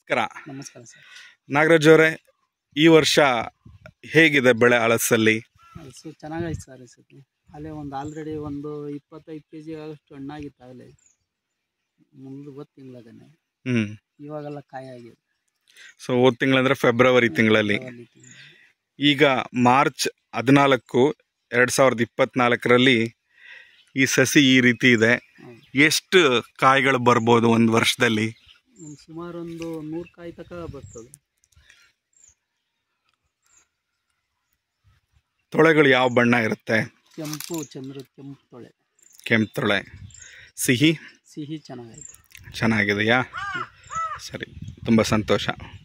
ನಮಸ್ಕಾರ ನಮಸ್ಕಾರ ಸರ್ ನಾಗರಾಜ್ ಅವರೇ ಈ ವರ್ಷ ಹೇಗಿದೆ ಬೆಳೆ ಹಳಸಲ್ಲಿ ಸೊ ಚೆನ್ನಾಗೈತೆ ಸರ್ ಈ ಸತಿ ಅಲ್ಲೇ ಒಂದು ಆಲ್ರೆಡಿ ಒಂದು ಇಪ್ಪತ್ತೈದು ಕೆ ಜಿ ಆಗೋಷ್ಟು ಹಣ್ಣಾಗಿತ್ತು ಆಗಲೇ ಮುಂದೆ ಗೊತ್ತು ತಿಂಗಳಗನೆ ಹ್ಞೂ ಇವಾಗೆಲ್ಲ ಕಾಯಿ ಆಗಿದೆ ಸೊ ಹೋದ ತಿಂಗಳಂದ್ರೆ ಫೆಬ್ರವರಿ ತಿಂಗಳಲ್ಲಿ ಫೆಬ್ರವರಿ ತಿಂಗಳು. ಈಗ ಮಾರ್ಚ್ ಹದಿನಾಲ್ಕು ಎರಡು ಸಾವಿರದ ಇಪ್ಪತ್ನಾಲ್ಕರಲ್ಲಿ ಈ ಸಸಿ ಈ ರೀತಿ ಇದೆ ಹೌದು. ಎಷ್ಟು ಕಾಯಿಗಳು ಬರ್ಬೋದು ಒಂದು ವರ್ಷದಲ್ಲಿ ಒಂದು ಸುಮಾರು ಒಂದು ನೂರು ಕಾಯಿ ತನಕ ಬರ್ತದೆ ತೊಳೆಗಳು ಯಾವ ಬಣ್ಣ ಇರುತ್ತೆ ಕೆಂಪು ಚಂದ್ರ ಕೆಂಪು ತೊಳೆ ಕೆಂಪು ತೊಳೆ ಸಿಹಿ ಸಿಹಿ ಚೆನ್ನಾಗೈತೆ ಚೆನ್ನಾಗಿದೆಯಾ ಸರಿ ತುಂಬ ಸಂತೋಷ